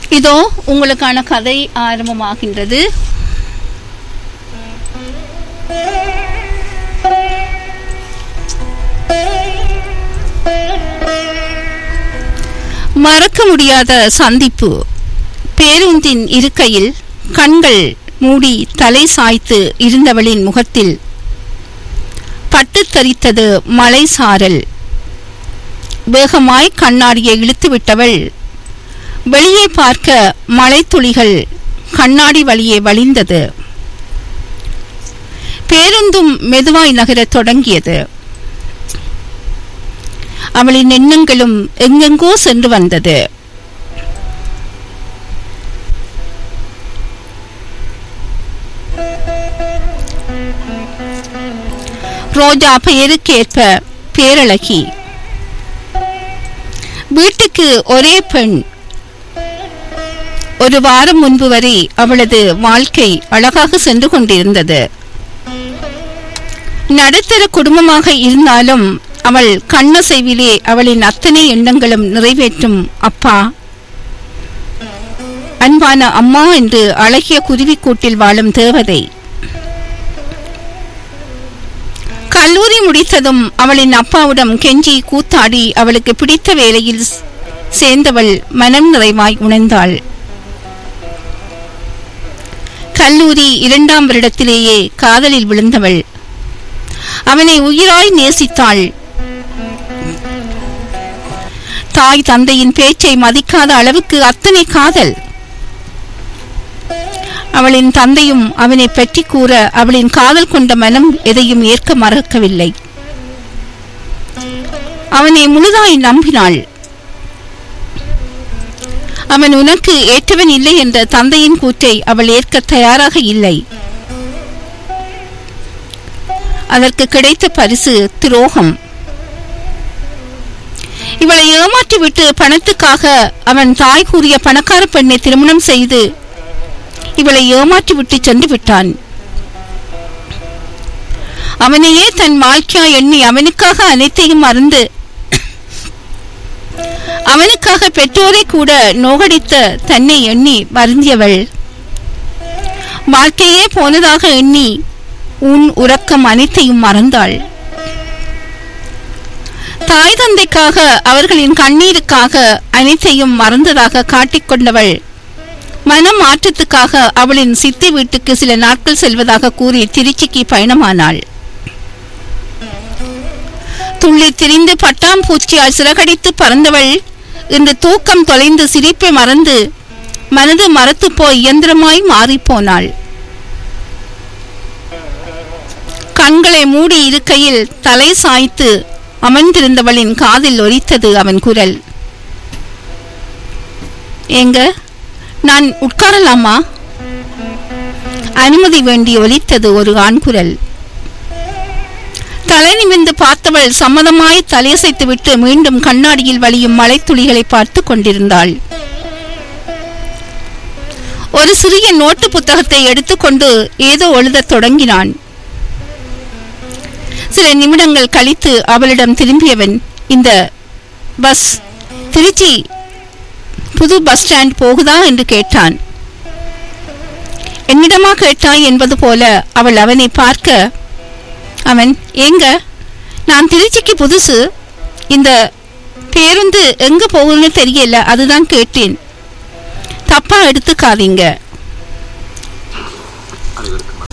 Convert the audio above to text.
இதோ உங்களுக்கான கதை ஆரம்பமாகின்றது மறக்க முடியாத சந்திப்பு பேருந்தின் இருக்கையில் கண்கள் மூடி தலை சாய்த்து இருந்தவளின் முகத்தில் பட்டுத் தரித்தது மலை சாரல் வேகமாய் கண்ணாடியை இழுத்துவிட்டவள் வெளியே பார்க்க மழைத்துளிகள் கண்ணாடி வழியே வழிந்தது பேருந்தும் மெதுவாய் நகரத் தொடங்கியது அவளின் எண்ணங்களும் எங்கெங்கோ சென்று வந்தது ரோஜா பெயருக்கேற்ப பேரழகி வீட்டுக்கு ஒரே பெண் ஒரு வாரம் முன்பு வரை அவளது வாழ்க்கை அழகாக சென்று கொண்டிருந்தது நடுத்தர குடும்பமாக இருந்தாலும் அவள் கண்ணசைவிலே அவளின் அத்தனை எண்ணங்களும் நிறைவேற்றும் அப்பா அன்பான அம்மா என்று அழகிய குருவிக்கூட்டில் வாழும் தேவதை கல்லூரி முடித்ததும் அவளின் அப்பாவிடம் கெஞ்சி கூத்தாடி அவளுக்கு பிடித்த வேலையில் சேர்ந்தவள் மனம் நிறைவாய் உணர்ந்தாள் கல்லூரி இரண்டாம் வருடத்திலேயே காதலில் விழுந்தவள் அவனை உயிராய் நேசித்தாள் தாய் தந்தையின் பேச்சை மதிக்காத அளவுக்கு அத்தனை காதல் அவளின் தந்தையும் அவனை பற்றி கூற அவளின் காதல் கொண்ட மனம் எதையும் ஏற்க மறக்கவில்லை அவனை முழுதாய் நம்பினாள் அவன் உனக்கு ஏற்றவன் இல்லை என்ற தந்தையின் கூற்றை அவள் ஏற்க தயாராக இல்லை அதற்கு கிடைத்த பரிசு துரோகம் இவளை ஏமாற்றிவிட்டு பணத்துக்காக அவன் தாய் கூறிய பணக்கார பெண்ணை திருமணம் செய்து இவளை ஏமாற்றிவிட்டு சென்று விட்டான் அவனையே தன் வாழ்க்கையா எண்ணி அவனுக்காக அனைத்தையும் மறந்து அவனுக்காக பெற்றோரை கூட நோகடித்த தன்னை எண்ணி வருந்தியவள் வாழ்க்கையே போனதாக எண்ணி உன் உறக்கம் அனைத்தையும் மறந்தாள் தாய் தந்தைக்காக அவர்களின் கண்ணீருக்காக அனைத்தையும் மறந்ததாக காட்டிக்கொண்டவள் மன மாற்றத்துக்காக அவளின் சித்தி வீட்டுக்கு சில நாட்கள் செல்வதாக கூறி திருச்சிக்கு பயணமானாள் துள்ளி திரிந்து பட்டாம்பூச்சியால் சிறகடித்து பறந்தவள் இன்று தூக்கம் தொலைந்து சிரிப்பை மறந்து மனது மரத்து போய் இயந்திரமாய் மாறிப்போனாள் கண்களை மூடி இருக்கையில் தலை சாய்த்து அமர்ந்திருந்தவளின் காதில் ஒலித்தது அவன் குரல் ஏங்க நான் உட்காரலாமா அனுமதி வேண்டி ஒலித்தது ஒரு ஆண் குரல் தலை நிமிர்ந்து பார்த்தவள் சம்மதமாய் தலையசைத்துவிட்டு மீண்டும் கண்ணாடியில் வழியும் மலைத்துளிகளை பார்த்து கொண்டிருந்தாள் ஒரு சிறிய நோட்டு புத்தகத்தை எடுத்துக்கொண்டு ஏதோ எழுதத் தொடங்கினான் சில நிமிடங்கள் கழித்து அவளிடம் திரும்பியவன் இந்த பஸ் திருச்சி புது பஸ் ஸ்டாண்ட் போகுதா என்று கேட்டான் என்னிடமா கேட்டாய் என்பது போல அவள் அவனை பார்க்க அவன் ஏங்க நான் திருச்சிக்கு புதுசு இந்த பேருந்து எங்க போகுதுன்னு தெரியல அதுதான் கேட்டேன் தப்பா எடுத்துக்காதீங்க